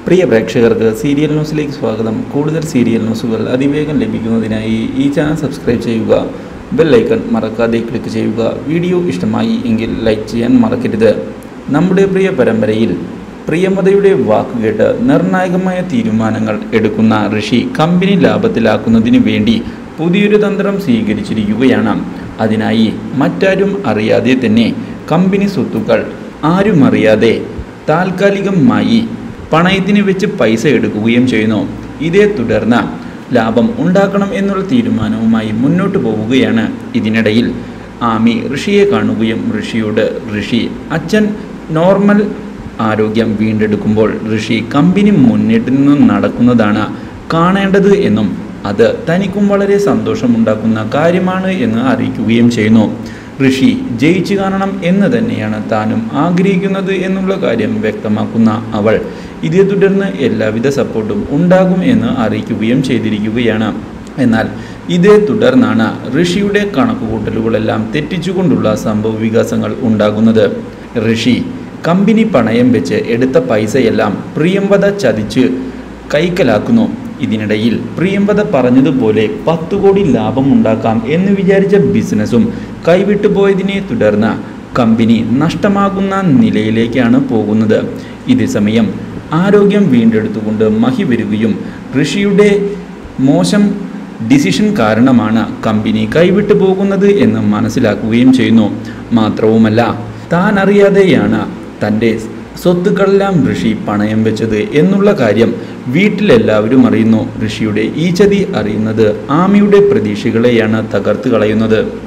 പ്രിയ പ്രേക്ഷകർക്ക് സീരിയൽ ന്യൂസിലേക്ക് സ്വാഗതം കൂടുതൽ സീരിയൽ ന്യൂസുകൾ അതിവേഗം ലഭിക്കുന്നതിനായി ഈ ചാനൽ സബ്സ്ക്രൈബ് ചെയ്യുക ബെൽ ഐക്കൺ മറക്കാതെ ക്ലിക്ക് ചെയ്യുക വീഡിയോ ഇഷ്ടമായി എങ്കിൽ ലൈക്ക് ചെയ്യാൻ മറക്കരുത് നമ്മുടെ പ്രിയ പരമ്പരയിൽ പ്രിയമതയുടെ വാക്കുകേട്ട് നിർണായകമായ തീരുമാനങ്ങൾ എടുക്കുന്ന ഋഷി കമ്പനി ലാഭത്തിലാക്കുന്നതിന് വേണ്ടി പുതിയൊരു തന്ത്രം സ്വീകരിച്ചിരിക്കുകയാണ് അതിനായി മറ്റാരും അറിയാതെ തന്നെ കമ്പനി സ്വത്തുക്കൾ ആരും അറിയാതെ താൽക്കാലികമായി പണയത്തിന് വെച്ച് പൈസ എടുക്കുകയും ചെയ്യുന്നു ഇതേ തുടർന്ന് ലാഭം ഉണ്ടാക്കണം എന്നുള്ള തീരുമാനവുമായി മുന്നോട്ട് പോവുകയാണ് ഇതിനിടയിൽ ആമി ഋഷിയെ കാണുകയും ഋഷിയോട് ഋഷി അച്ഛൻ നോർമൽ ആരോഗ്യം വീണ്ടെടുക്കുമ്പോൾ ഋഷി കമ്പനി മുന്നിട്ട് നിന്ന് നടക്കുന്നതാണ് കാണേണ്ടത് എന്നും അത് തനിക്കും വളരെ സന്തോഷമുണ്ടാക്കുന്ന കാര്യമാണ് എന്ന് അറിയിക്കുകയും ചെയ്യുന്നു ഋഷി ജയിച്ചു കാണണം എന്ന് തന്നെയാണ് താനും ആഗ്രഹിക്കുന്നത് എന്നുള്ള കാര്യം വ്യക്തമാക്കുന്ന അവൾ ഇതേ തുടർന്ന് എല്ലാവിധ സപ്പോർട്ടും ഉണ്ടാകും എന്ന് അറിയിക്കുകയും ചെയ്തിരിക്കുകയാണ് എന്നാൽ ഇതേ തുടർന്നാണ് ഋഷിയുടെ കണക്കുകൂട്ടലുകളെല്ലാം തെറ്റിച്ചുകൊണ്ടുള്ള സംഭവ വികാസങ്ങൾ ഉണ്ടാകുന്നത് ഋഷി കമ്പനി പണയം വെച്ച് എടുത്ത പൈസയെല്ലാം പ്രിയംവദ ചതിച്ച് കൈക്കലാക്കുന്നു ഇതിനിടയിൽ പ്രിയംവദ പറഞ്ഞതുപോലെ പത്തു കോടി ലാഭമുണ്ടാക്കാം എന്ന് വിചാരിച്ച ബിസിനസ്സും കൈവിട്ടു പോയതിനെ തുടർന്ന് കമ്പനി നഷ്ടമാകുന്ന നിലയിലേക്കാണ് പോകുന്നത് ഇതേ സമയം ആരോഗ്യം വീണ്ടെടുത്തുകൊണ്ട് മഹി വരികയും ഋഷിയുടെ മോശം ഡിസിഷൻ കാരണമാണ് കമ്പനി കൈവിട്ടു പോകുന്നത് എന്ന് മനസ്സിലാക്കുകയും ചെയ്യുന്നു മാത്രവുമല്ല താൻ അറിയാതെയാണ് തൻ്റെ സ്വത്തുക്കളെല്ലാം ഋഷി പണയം വെച്ചത് എന്നുള്ള കാര്യം വീട്ടിലെല്ലാവരും അറിയുന്നു ഋഷിയുടെ ഈ ചതി അറിയുന്നത് ആമിയുടെ പ്രതീക്ഷകളെയാണ് തകർത്ത് കളയുന്നത്